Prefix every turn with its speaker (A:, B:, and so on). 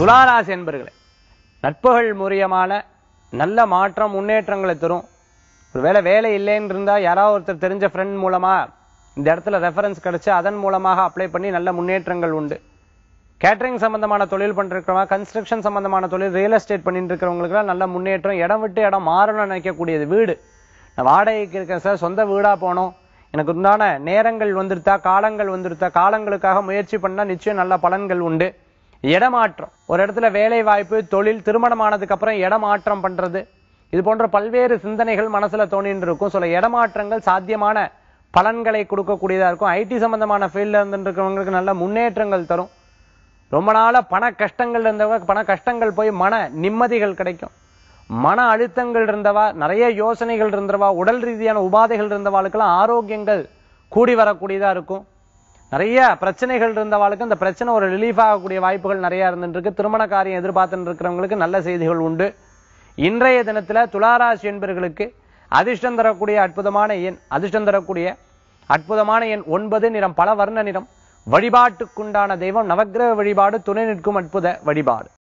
A: துளாராசி என்பர்களே நட்புகள் மூலியமான நல்ல மாற்றம் முன்னேற்றங்களை தரும் ஒருவேளை வேலை இல்லைன்னு இருந்தா யாராவது ஒருத்தர் தெரிஞ்ச ஃப்ரெண்ட் மூலமா இந்த இடத்துல ரெஃபரன்ஸ் கிடைச்சு அதன் மூலமாக அப்ளை பண்ணி நல்ல முன்னேற்றங்கள் உண்டு கேட்டரிங் சம்பந்தமான தொழில் பண்ணிருக்கிறவங்க கன்ஸ்ட்ரக்ஷன் சம்பந்தமான தொழில் ரியல் எஸ்டேட் பண்ணிட்டு இருக்கிறவங்களுக்குலாம் நல்ல முன்னேற்றம் இடம் விட்டு இடம் மாறணும்னு நினைக்கக்கூடியது வீடு நான் வாடகைக்கு இருக்கேன் சார் சொந்த வீடா போனோம் எனக்கு உண்டான நேரங்கள் வந்துருத்தா காலங்கள் வந்துருத்தா காலங்களுக்காக முயற்சி பண்ணா நிச்சயம் நல்ல பலன்கள் உண்டு இடமாற்றம் ஒரு இடத்துல வேலை வாய்ப்பு தொழில் திருமணமானதுக்கு அப்புறம் இடமாற்றம் பண்றது இது போன்ற பல்வேறு சிந்தனைகள் மனசுல தோணின்னு இருக்கும் சில இடமாற்றங்கள் சாத்தியமான பலன்களை கொடுக்கக்கூடியதா இருக்கும் ஐடி சம்பந்தமான ஃபீல்ட்ல இருந்து இருக்கிறவங்களுக்கு நல்ல முன்னேற்றங்கள் தரும் ரொம்ப நாளா பண கஷ்டங்கள் இருந்தவங்க பண கஷ்டங்கள் போய் மன நிம்மதிகள் கிடைக்கும் மன அழுத்தங்கள் இருந்தவா நிறைய யோசனைகள் இருந்தவா உடல் ரீதியான உபாதைகள் இருந்தவாளுக்கெல்லாம் ஆரோக்கியங்கள் கூடி வரக்கூடியதா இருக்கும் நிறைய பிரச்சனைகள் இருந்தவாளுக்கு அந்த பிரச்சனை ஒரு ரிலீஃப் ஆகக்கூடிய வாய்ப்புகள் நிறைய இருந்துட்டு இருக்கு திருமண காரியம் எதிர்பார்த்துட்டு இருக்கிறவங்களுக்கு நல்ல செய்திகள் உண்டு இன்றைய தினத்துல துளாராசி என்பர்களுக்கு அதிர்ஷ்டம் தரக்கூடிய அற்புதமான எண் அதிர்ஷ்டம் தரக்கூடிய அற்புதமான எண் ஒன்பது நிறம் பல வர்ண நிறம் வழிபாட்டுக்குண்டான தெய்வம் நவக்கிரக வழிபாடு துணை நிற்கும் அற்புத வழிபாடு